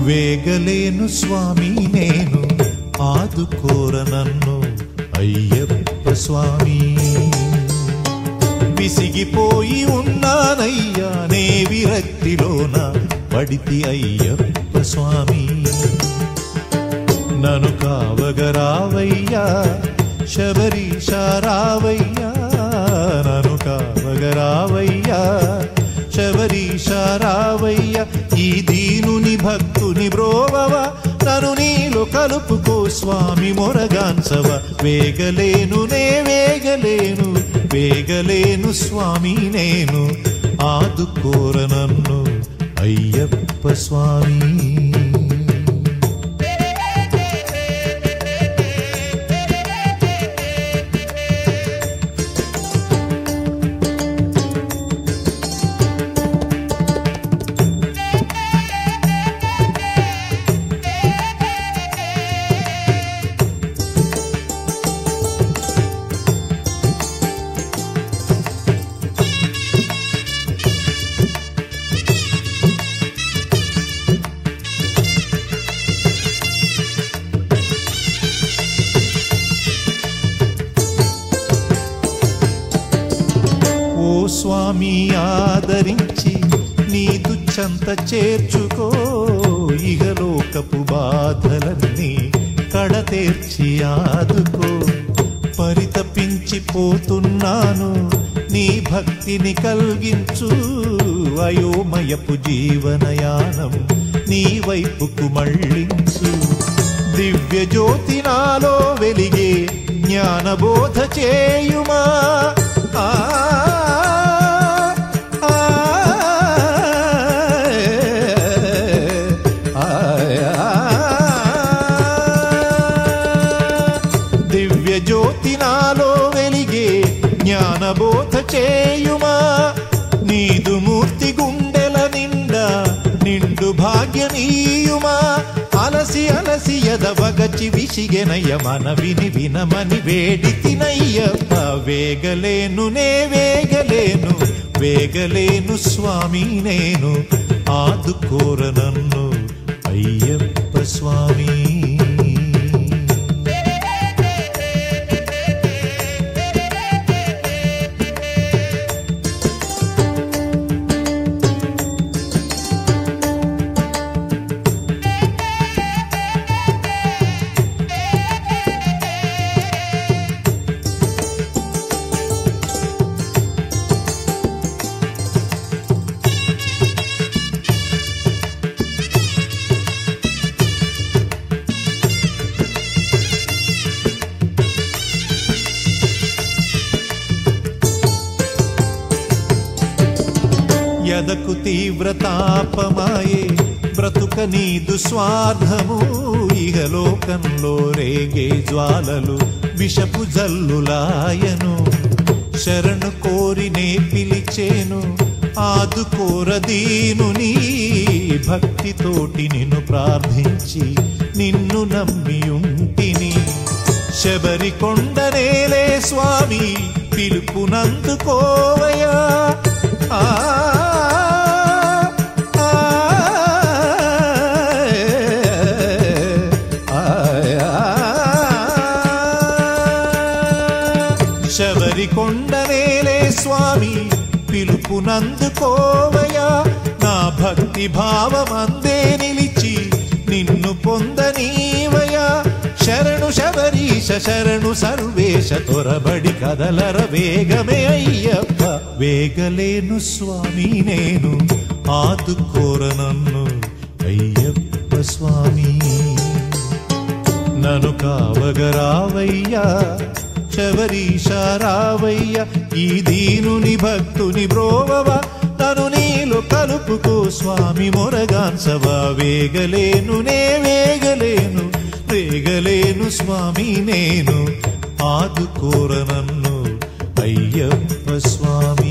వేగలేను స్వామి నేను ఆదుకోర నన్ను అయ్యప్ప స్వామి విసిగిపోయి ఉన్నానయ్యా నే విరక్తిలోన పడితి అయ్యప్ప స్వామి నను కావగరావయ్యా శబరీశారావయ్యా నను కావగరావయ్యా శబరీశారావయ్యా ఈ దీనుని భక్తుని బ్రోవవ నను నీలో కలుపుకో స్వామి మొరగాన్సవ వేగలేను నే వేగలేను వేగలేను స్వామి నేను ఆదుకోర నన్ను అయ్యప్ప స్వామి ఓ స్వామి ఆదరించి నీదు చెంత చేర్చుకో ఇహలోకపు బాధలన్నీ కడతేర్చి ఆదుకో పరితపించిపోతున్నాను నీ భక్తిని కలిగించు అయోమయపు జీవనయానం నీ వైపుకు మళ్ళించు దివ్య జ్యోతి నాలో వెలిగే జ్ఞానబోధ చేయుమా ఆ, ఆ, ఆ, దివ్య జ్యోతి నాలో వెలిగే జ్ఞానబోధ చేయుమా నీదు మూర్తి గుండెల నిండా నిండు భాగ్యనీయుమా అలసి అలసి ఎదవగచి విసిగెనయ్య మన విని వినమని వేడి తినయ్యప్ప వేగలేను నే వేగలేను వేగలేను స్వామి నేను ఆదుకోర నన్ను అయ్యప్ప స్వామి ఎదకు తీవ్రతాపమాయే బ్రతుక నీదు స్వార్థము ఇహలోకంలో రేగే జ్వాలలు విషపు జల్లులాయను శరణు కోరి నే పిలిచేను ఆదుకోర దీనుని భక్తితోటి నిన్ను ప్రార్థించి నిన్ను నమ్మి ఉంటిని శబరి కొండనేలే స్వామి పిలుపునందుకోవయా ఆ, ఆ, ఆ, శబరి కొండనేలే స్వామి పిలుపునందుకోవయా నా భక్తి భావమందే నిలిచి నిన్ను పొందనీవయా శరణు శబరీశ శరణు సర్వేశ తొరబడి కదలర వేగమే అయ్యప్ప వేగలేను స్వామి నేను ఆదుకోర నన్ను అయ్యప్ప స్వామి నను కావగరావయ్యా శబరీశారావయ్య ఈ దీనుని భక్తుని బ్రోవవ తను నీలో కలుపుకో స్వామి మొరగాన్సవా వేగలేను నే వేగలేను వేగలేను స్వామి నేను ఆదుకోర నన్ను అయ్యప్ప స్వామి